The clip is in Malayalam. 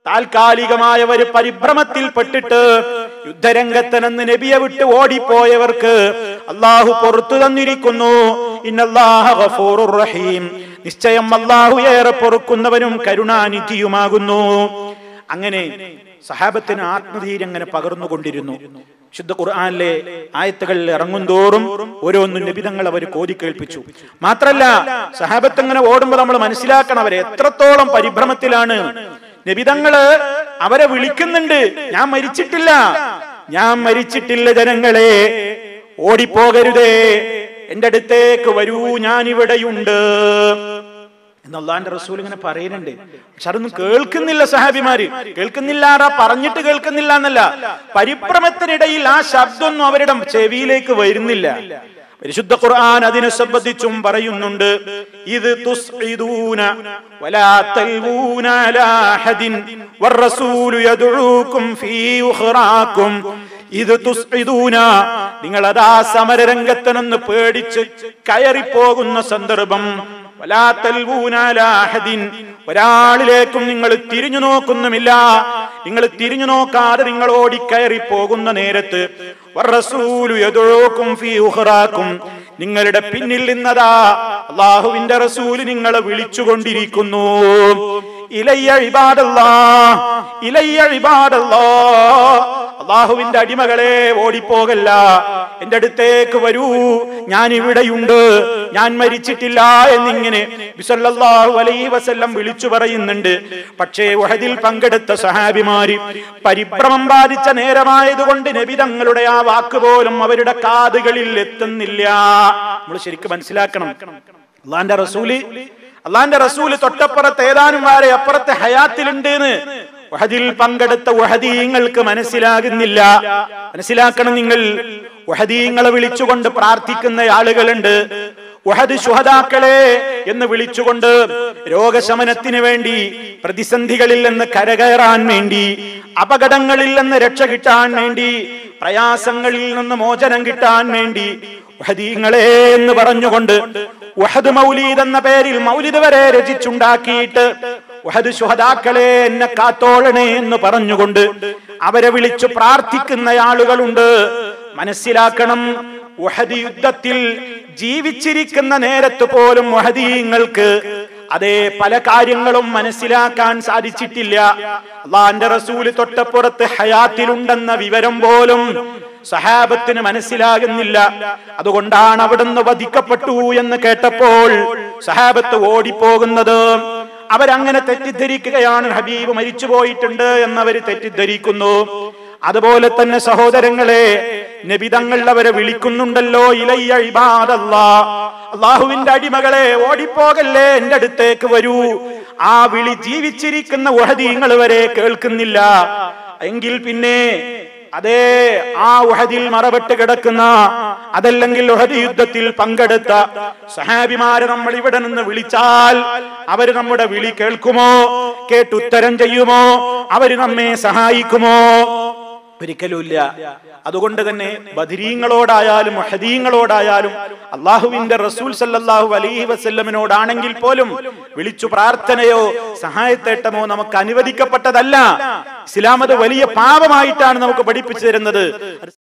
താൽക്കാലികമായ ഒരു പരിഭ്രമത്തിൽപ്പെട്ടിട്ട് യുദ്ധരംഗത്ത് നിന്ന് നബിയെ വിട്ട് ഓടിപ്പോയവർക്ക് അള്ളാഹു പുറത്തു തന്നിരിക്കുന്നു ഇന്നല്ലാഹ ഗഫൂറുർ റഹീം നിശ്ചയം അള്ളാഹു ഏറെ പൊറുക്കുന്നവനും കരുണാനിധിയുമാകുന്നു അങ്ങനെ സഹാബത്തിന് ആത്മധീര്യം അങ്ങനെ പകർന്നുകൊണ്ടിരുന്നു ശുദ്ധ ഖുർആനിലെ ആയത്തുകൾ ഇറങ്ങുന്തോറും ഓരോന്നും നിബിതങ്ങൾ അവർ കോതിക്കേൾപ്പിച്ചു മാത്രല്ല സഹാബത്ത് അങ്ങനെ ഓടുമ്പോൾ നമ്മൾ മനസ്സിലാക്കണം അവരെ എത്രത്തോളം പരിഭ്രമത്തിലാണ് നബിതങ്ങള് അവരെ വിളിക്കുന്നുണ്ട് ഞാൻ മരിച്ചിട്ടില്ല ഞാൻ മരിച്ചിട്ടില്ല ജനങ്ങളെ ഓടിപ്പോകരുതേ എന്റെ അടുത്തേക്ക് വരൂ ഞാൻ ഇവിടെയുണ്ട് എന്നല്ലാന്റെ റസൂൽ ഇങ്ങനെ പറയുന്നുണ്ട് പക്ഷെ അതൊന്നും കേൾക്കുന്നില്ല സഹാബിമാര് കേൾക്കുന്നില്ല ആരാ പറഞ്ഞിട്ട് കേൾക്കുന്നില്ല എന്നല്ല പരിഭ്രമത്തിനിടയിൽ ആ ശബ്ദമൊന്നും അവരുടെ ചെവിയിലേക്ക് വരുന്നില്ല പരിശുദ്ധ ഖുർആൻ അതിനെ സംബന്ധിച്ചും പറയുന്നുണ്ട് ഇത് തുസ്ഇദൂന വലാ തൽവൂന അലാ അഹദിൻ വറസൂലു യദ്ഉകൂം ഫീ ഉഖറാക്കും ഇത് തുസ്ഇദൂന നിങ്ങൾ അതാ സമരരംഗത്ത് നിന്ന് പേടിച്ച് കയറിപ്പോകുന്ന സന്ദർഭം വലാ തൽവൂന അലാ അഹദിൻ ഒരാളിലേക്കും നിങ്ങൾ തിരിഞ്ഞു നോക്കുന്നുമില്ല നിങ്ങൾ തിരിഞ്ഞു നോക്കാതെ നിങ്ങൾ ഓടിക്കയറി പോകുന്ന നേരത്ത് വറസൂലു യദുഊക്കും ഫീ ഉഖറാക്കും നിങ്ങളുടെ പിന്നിൽ നിന്നതാ അള്ളാഹുവിന്റെ റസൂല് നിങ്ങളെ വിളിച്ചുകൊണ്ടിരിക്കുന്നു ഇലയ്യ ഇബാദല്ലാ ഇലയ്യ ഇബാദല്ലാ അള്ളാഹുവിന്റെ അടിമകളെ ഓടിപ്പോകല്ല എന്റെ അടുത്തേക്ക് വരൂ ഞാൻ ഇവിടെയുണ്ട് ഞാൻ മരിച്ചിട്ടില്ല എന്നിങ്ങനെ ബിസല്ലല്ലാഹു അലൈഹി വസല്ലം വിളിച്ചു പറയുന്നുണ്ട് പക്ഷേ വഹദിൽ പങ്കെടുത്ത സഹാബിമാര് പരിഭ്രമം ബാധിച്ച നേരമായതുകൊണ്ട് നബി തങ്ങളുടെ ആ വാക്ക് പോലും അവരുടെ കാതുകളിൽ എത്തുന്നില്ല നമ്മൾ ശരിക്കും മനസ്സിലാക്കണം അള്ളാന്റെ റസൂല് അള്ളാന്റെ റസൂല് തൊട്ടപ്പുറത്ത് ഏതാനും വാരെ അപ്പുറത്തെ ഹയാത്തിലുണ്ട് എന്ന് വഹദിൽ പങ്കെടുത്ത വഹദീങ്ങൾക്ക് മനസ്സിലാകുന്നില്ല മനസ്സിലാക്കണം നിങ്ങൾ വഹദീങ്ങളെ വിളിച്ചുകൊണ്ട് പ്രാർത്ഥിക്കുന്ന ആളുകളുണ്ട് വഹദ് ശുഹദാക്കളെ എന്ന് വിളിച്ചുകൊണ്ട് രോഗശമനത്തിന് വേണ്ടി പ്രതിസന്ധികളിൽ നിന്ന് കരകയറാൻ വേണ്ടി അപകടങ്ങളിൽ നിന്ന് രക്ഷ കിട്ടാൻ വേണ്ടി പ്രയാസങ്ങളിൽ നിന്ന് മോചനം കിട്ടാൻ വേണ്ടി വഹദീങ്ങളെ എന്ന് പറഞ്ഞുകൊണ്ട് വഹദ് മൗലീദ് എന്ന പേരിൽ മൗലിദ് വരെ രചിച്ചുണ്ടാക്കിയിട്ട് വഹദ് ശുഹദാക്കളെ എന്നെ കാത്തോളണേ എന്ന് പറഞ്ഞുകൊണ്ട് അവരെ വിളിച്ചു പ്രാർത്ഥിക്കുന്ന ആളുകളുണ്ട് മനസ്സിലാക്കണം വഹദ് യുദ്ധത്തിൽ ജീവിച്ചിരിക്കുന്ന നേരത്ത് പോലും വഹദീങ്ങൾക്ക് അതേ പല കാര്യങ്ങളും മനസ്സിലാക്കാൻ സാധിച്ചിട്ടില്ല അള്ളാന്റെ റസൂല് തൊട്ടപ്പുറത്ത് ഹയാത്തിലുണ്ടെന്ന വിവരം പോലും സഹാബത്തിന് മനസ്സിലാകുന്നില്ല അതുകൊണ്ടാണ് അവിടുന്ന് വധിക്കപ്പെട്ടു എന്ന് കേട്ടപ്പോൾ സഹാബത്ത് ഓടിപ്പോകുന്നത് അവരങ്ങനെ തെറ്റിദ്ധരിക്കുകയാണ് ഹബീബ് മരിച്ചു പോയിട്ടുണ്ട് എന്നവര് തെറ്റിദ്ധരിക്കുന്നു അതുപോലെ തന്നെ സഹോദരങ്ങളെ നബിതങ്ങൾ അവരെ വിളിക്കുന്നുണ്ടല്ലോ ഇലയ്യ ഇബാദല്ലാ അള്ളാഹുവിന്റെ അടിമകളെ ഓടിപ്പോകല്ലേ എന്റെ അടുത്തേക്ക് വരൂ ആ വിളി ജീവിച്ചിരിക്കുന്ന ഉഹദീങ്ങൾ വരെ കേൾക്കുന്നില്ല എങ്കിൽ പിന്നെ അതേ ആ ഉഹദിൽ മറവിട്ട് കിടക്കുന്ന അതല്ലെങ്കിൽ ഉഹദ് യുദ്ധത്തിൽ പങ്കെടുത്ത സഹാബിമാരെ നമ്മൾ ഇവിടെ നിന്ന് വിളിച്ചാൽ അവര് നമ്മുടെ വിളി കേൾക്കുമോ കേട്ടുത്തരം ചെയ്യുമോ അവര് നമ്മെ സഹായിക്കുമോ ഒരിക്കലുമില്ല അതുകൊണ്ട് തന്നെ ബദിരീങ്ങളോടായാലും മഹദീങ്ങളോടായാലും അള്ളാഹുവിന്റെ റസൂൽ സല്ലല്ലാഹു അലൈഹി വസല്ലമിനോടാണെങ്കിൽ പോലും വിളിച്ചു പ്രാർത്ഥനയോ സഹായത്തേട്ടമോ നമുക്ക് അനുവദിക്കപ്പെട്ടതല്ല ഇസ്ലാം അത് വലിയ പാപമായിട്ടാണ് നമുക്ക് പഠിപ്പിച്ചു തരുന്നത്